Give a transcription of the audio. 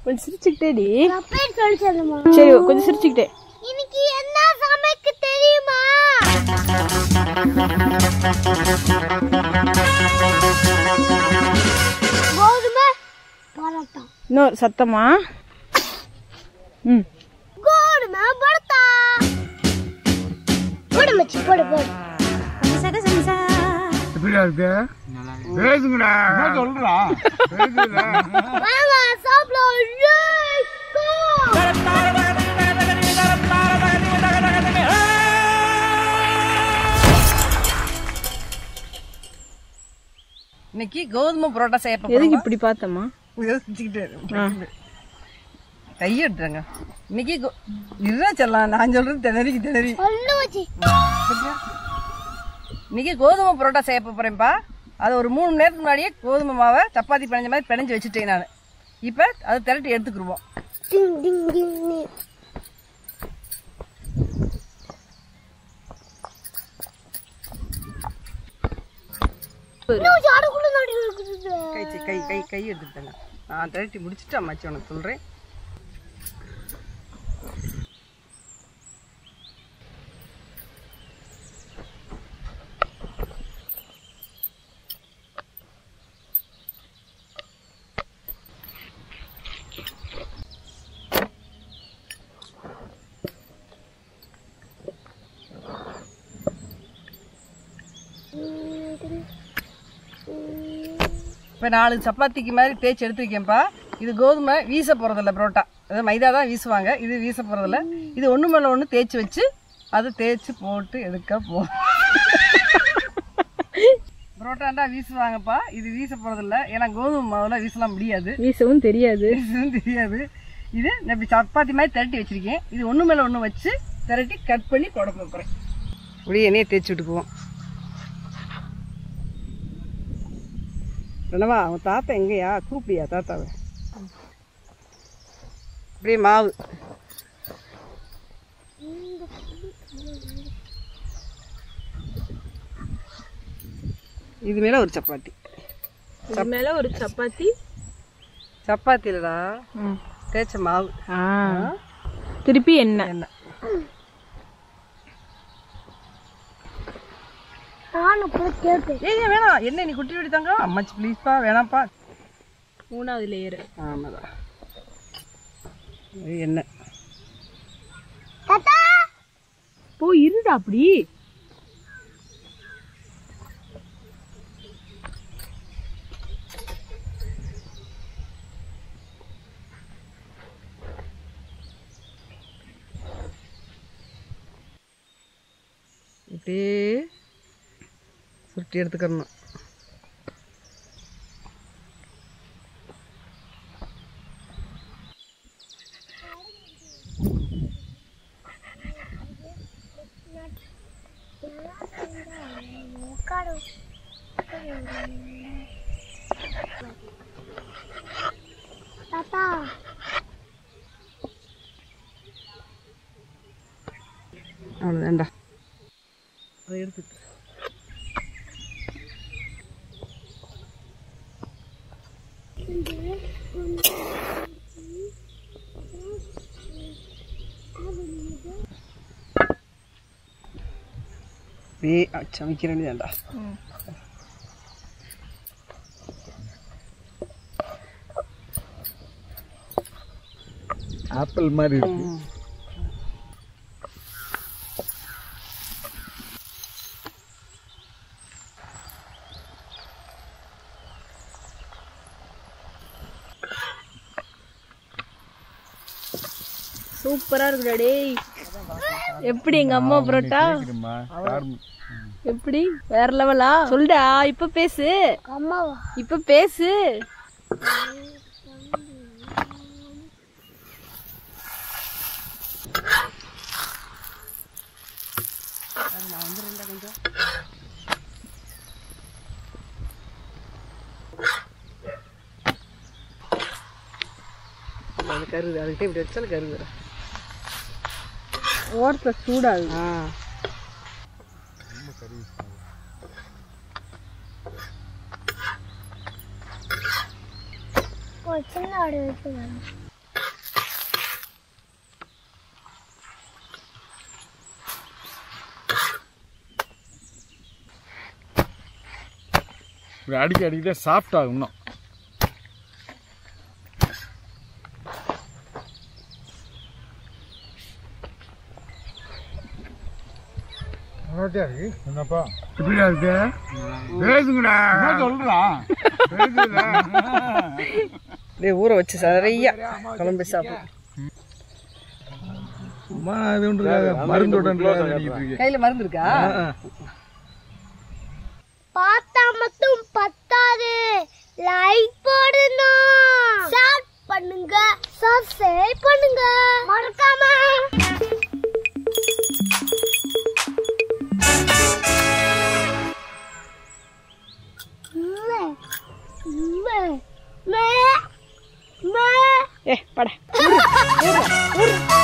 கொஞ்சம் சிரிச்சுக்கிட்டேடி பேர் சொல்லி சொல்லுமா சரி கொஞ்சம் சிரிச்சுக்கிட்டே இன்னைக்கு என்ன சமைக்க தெரியுமா கோதுமை பரோட்டா இன்னொரு சத்தமா ம் கோதுமை பரோட்டா போடு மச்சி போடு போடு எப்படிடா இருக்கு பேசுங்கடா சொல்றா வாங்க சாப்பிடலாம் Let's go! இன்னைக்கு கோதுமை புரோட்டா செய்ய எதுக்கு போறோம் இப்படி பார்த்தம்மா யோசிச்சுக்கிட்டே கையெடுறாங்க இன்னைக்கு கோ- இதுதான் சொல்லலாம் நான் சொல்றது திணறிக்கு திணறி சொல்லு மச்சி இன்னைக்கு கோதுமை புரோட்டா செய்ய போறேன்ப்பா அது ஒரு மூணு மணி நேரத்துக்கு முன்னாடியே கோதுமை மாவை சப்பாத்தி பிணைஞ்ச மாதிரி பிணைஞ்சு வச்சுட்டேன் நான் இப்போ அதை திரட்டி எடுத்துக்கிருவோம் டிங் டிங் டிங் நீ. இன்னும் கொஞ்சம் அடுக்குள்ள நடு இருக்குது. கை சி- கை கை கை எடுத்துக்கிட்டேங்க நான் திரட்டி முடிச்சுட்டு அம்மாச்சி உனக்கு சொல்கிறேன் இப்போ நாலு சப்பாத்திக்கு மாதிரி தேய்ச்சி எடுத்து வைக்கேன்ப்பா இது கோதுமை வீச போகிறதில்ல புரோட்டா அதாவது மைதா தான் வீசுவாங்க இது வீச போகிறதில்ல இது ஒன்று மேலே ஒன்று தேய்ச்சி வச்சு அதை தேய்ச்சி போட்டு எடுக்க போ புரோட்டாண்டா வீசுவாங்கப்பா இது வீச போகிறதில்ல ஏன்னா கோதுமை மாவுல வீசலாம் முடியாது வீசவும் தெரியாது வீசவும் தெரியாது இது நான் இப்படி சப்பாத்தி மாதிரி திரட்டி வச்சிருக்கேன் இது ஒன்று மேலே ஒன்று வச்சு திரட்டி கட் பண்ணி போட போகிறேன் இப்படியே எண்ணெயை தேய்ச்சி விட்டுக்குவோம் என்னவா அவன் தாத்தா எங்கேயா கூப்பிடியா தாத்தாவை அப்படியே மாவு இது மேல ஒரு சப்பாத்தி இது மேல ஒரு சப்பாத்தி சப்பாத்தி இல்லடா ம். தேய்ச்ச மாவு ஆ திருப்பி எண்ணெய் எண்ணெய் நானும் போய் கேட்பேன் ஏய் ஏய், வேணாம் என்ன நீ குட்டி விடி தாங்க அம்மாச்சி ப்ளீஸ்ப்பா வேணாம்ப்பா மூணாவது லேயர் ஆமாதான் இது எண்ணெய் தாத்தா போ இருடா அப்படி இப்படியே சுருட்டி எடுத்துக்கணும் உட்காரு தாத்தா அவ்வளோதான்டா அதை எடுத்துட்டு அப்படியே சமைக்க வேண்டியதாண்டா ஆப்பிள் மாதிரி இருக்கு சூப்பரா இருக்குடா டேய் எப்படி எங்க அம்மா பரோட்டா கேக்குதும்மா. காரம் எப்படி வேற லெவலா சொல்டா இப்ப பேசு அம்மாவா இப்ப பேசு அது கருது அதுக்கிட்டே இப்படி வச்சாலும் கருது ஓரத்துல சூடாகுது ஆ ஒரு சின்ன ஆடு வச்சுருக்காங்க இப்படி அடிக்க அடிக்கிட்டே சாஃப்ட் ஆகும் இன்னும் என்னப்பா இப்படியா இருக்கு பேசுங்கடா சொல்றா அப்படியே ஊற வச்சு சரியா குழம்பு சாப்பிடும் மருந்து கையில மருந்து இருக்கா பார்த்தா மட்டும் பத்தாது லைக் போடணும் ஷேர் பண்ணுங்க சப்ஸ்கிரைப் பண்ணுங்க மறக்காம மே மே மே மே ஏ பட